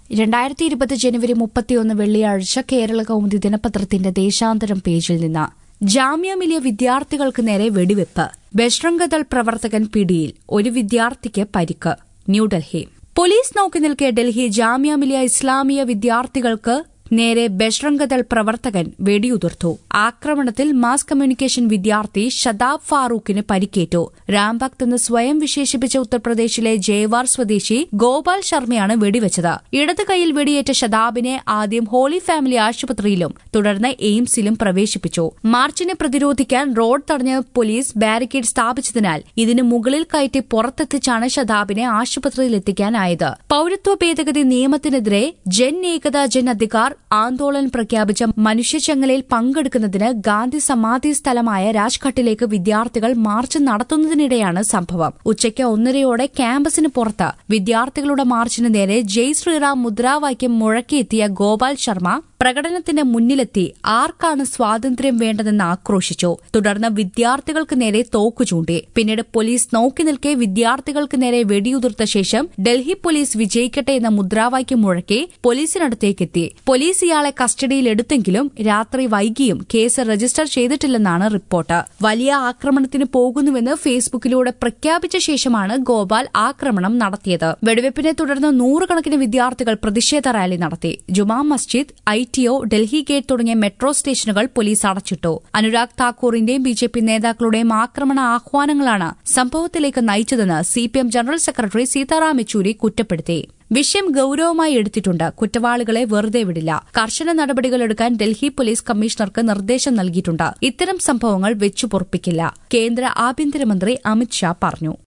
രണ്ടായിരത്തി ഇരുപത് ജനുവരി മുപ്പത്തിയൊന്ന് വെള്ളിയാഴ്ച കേരള കൗമുദി ദിനപത്രത്തിന്റെ ദേശാന്തരം പേജിൽ നിന്ന് ജാമ്യ മിലിയ വിദ്യാർത്ഥികൾക്ക് നേരെ വെടിവെപ്പ് ബജ്രംഗദൾ പ്രവർത്തകൻ പിടിയിൽ ഒരു വിദ്യാർത്ഥിക്ക് പരിക്ക് ന്യൂഡൽഹി പോലീസ് നോക്കി നിൽക്കെ ഡൽഹി ജാമ്യ മിലിയ ഇസ്ലാമിയ വിദ്യാർത്ഥികൾക്ക് നേരെ ബജ്രംഗദൾ പ്രവർത്തകൻ വെടിയുതിർത്തു ആക്രമണത്തിൽ മാസ് കമ്മ്യൂണിക്കേഷൻ വിദ്യാർത്ഥി ഷദാബ് ഫാറൂഖിന് പരിക്കേറ്റു രാംഭക്ത് എന്ന് സ്വയം വിശേഷിപ്പിച്ച ഉത്തർപ്രദേശിലെ ജയ്വാർ സ്വദേശി ഗോപാൽ ശർമ്മയാണ് വെടിവെച്ചത് ഇടത് കൈയിൽ വെടിയേറ്റ ഷദാബിനെ ആദ്യം ഹോളി ഫാമിലി ആശുപത്രിയിലും തുടർന്ന് എയിംസിലും പ്രവേശിപ്പിച്ചു മാർച്ചിനെ പ്രതിരോധിക്കാൻ റോഡ് തടഞ്ഞ് പോലീസ് ബാരിക്കേഡ് സ്ഥാപിച്ചതിനാൽ ഇതിന് മുകളിൽ കയറ്റി പുറത്തെത്തിച്ചാണ് ഷദാബിനെ ആശുപത്രിയിലെത്തിക്കാനായത് പൌരത്വ ഭേദഗതി നിയമത്തിനെതിരെ ജൻ ഏകത ജൻ അധികാർ ആന്തോളൻ പ്രഖ്യാപിച്ച മനുഷ്യച്ചങ്ങലയിൽ പങ്കെടുക്കുന്നതിന് ഗാന്ധി സമാധി സ്ഥലമായ രാജ്ഘട്ടിലേക്ക് വിദ്യാർത്ഥികൾ മാർച്ച് നടത്തുന്നതിനിടെയാണ് സംഭവം ഉച്ചയ്ക്ക് ഒന്നരയോടെ ക്യാമ്പസിന് പുറത്ത് വിദ്യാർത്ഥികളുടെ മാർച്ചിന് നേരെ ജയ് ശ്രീറാം മുദ്രാവാക്യം മുഴക്കിയെത്തിയ ഗോപാൽ ശർമ്മ പ്രകടനത്തിന് മുന്നിലെത്തി ആർക്കാണ് സ്വാതന്ത്ര്യം വേണ്ടതെന്ന് ആക്രോശിച്ചു തുടർന്ന് വിദ്യാർത്ഥികൾക്ക് നേരെ തോക്കു ചൂണ്ടി പിന്നീട് പോലീസ് നോക്കി നിൽക്കെ വിദ്യാർത്ഥികൾക്ക് നേരെ വെടിയുതിർത്ത ശേഷം ഡൽഹി പോലീസ് വിജയിക്കട്ടെ എന്ന മുദ്രാവാക്യം മുഴക്കി പോലീസിനടുത്തേക്കെത്തി പോലീസ് ഇയാളെ കസ്റ്റഡിയിലെടുത്തെങ്കിലും രാത്രി വൈകിയും കേസ് രജിസ്റ്റർ ചെയ്തിട്ടില്ലെന്നാണ് റിപ്പോർട്ട് വലിയ ആക്രമണത്തിന് പോകുന്നുവെന്ന് ഫേസ്ബുക്കിലൂടെ പ്രഖ്യാപിച്ച ശേഷമാണ് ഗോപാൽ ആക്രമണം നടത്തിയത് വെടിവെപ്പിനെ തുടർന്ന് നൂറുകണക്കിന് വിദ്യാർത്ഥികൾ പ്രതിഷേധ റാലി നടത്തി Juma Masjid I T O Delhi gate തുടങ്ങിയ മെട്രോ സ്റ്റേഷനുകൾ പോലീസ് അടച്ചിട്ടു അനുരാഗ് താക്കൂറിന്റെയും ബി ജെ പി നേതാക്കളുടെയും ആക്രമണ ആഹ്വാനങ്ങളാണ് സംഭവത്തിലേക്ക് നയിച്ചതെന്ന് CPM general secretary Sitaram Yechury കുറ്റപ്പെടുത്തി വിഷയം ഗൌരവമായി എടുത്തിട്ടുണ്ട് കുറ്റവാളികളെ വെറുതെ വിടില്ല കർശന നടപടികളെടുക്കാൻ ഡൽഹി പോലീസ് കമ്മീഷണർക്ക് നിർദ്ദേശം നൽകിയിട്ടുണ്ട് ഇത്തരം സംഭവങ്ങൾ വെച്ചുപൊറുപ്പിക്കില്ല കേന്ദ്ര ആഭ്യന്തരമന്ത്രി അമിത്ഷാ പറഞ്ഞു